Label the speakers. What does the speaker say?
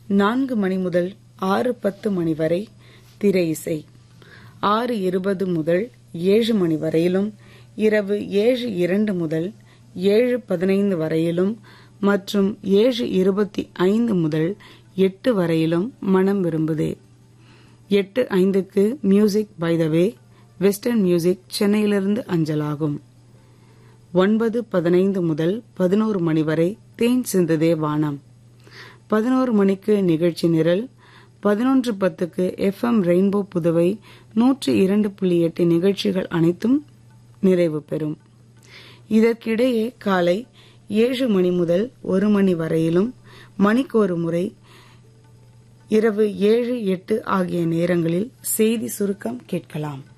Speaker 1: நான்கு மணி முதல் ஆறு பத்து மணி வரை திரை இசை ஆறு இருபது முதல் ஏழு மணி வரையிலும் இரவு ஏழு இரண்டு முதல் ஏழு பதினைந்து வரையிலும் மற்றும் ஏழு இருபத்தி ஐந்து முதல் எட்டு வரையிலும் மனம் விரும்புதே எட்டு ஐந்துக்கு music by the way western music சென்னையிலிருந்து அஞ்சலாகும் ஒன்பது பதினைந்து முதல் பதினோரு மணி வரை தேன் சிந்துதே வானம் பதினோரு மணிக்கு நிகழ்ச்சி நிரல் பதினொன்று பத்துக்கு எஃப்எம் ரெயின்போ புதுவை நூற்றி இரண்டு புள்ளி எட்டு நிகழ்ச்சிகள் அனைத்தும் நிறைவு பெறும் இதற்கிடையே காலை ஏழு மணி முதல் ஒரு மணி வரையிலும் மணிக்கு ஒரு முறை இரவு ஏழு எட்டு ஆகிய நேரங்களில் செய்தி சுருக்கம் கேட்கலாம்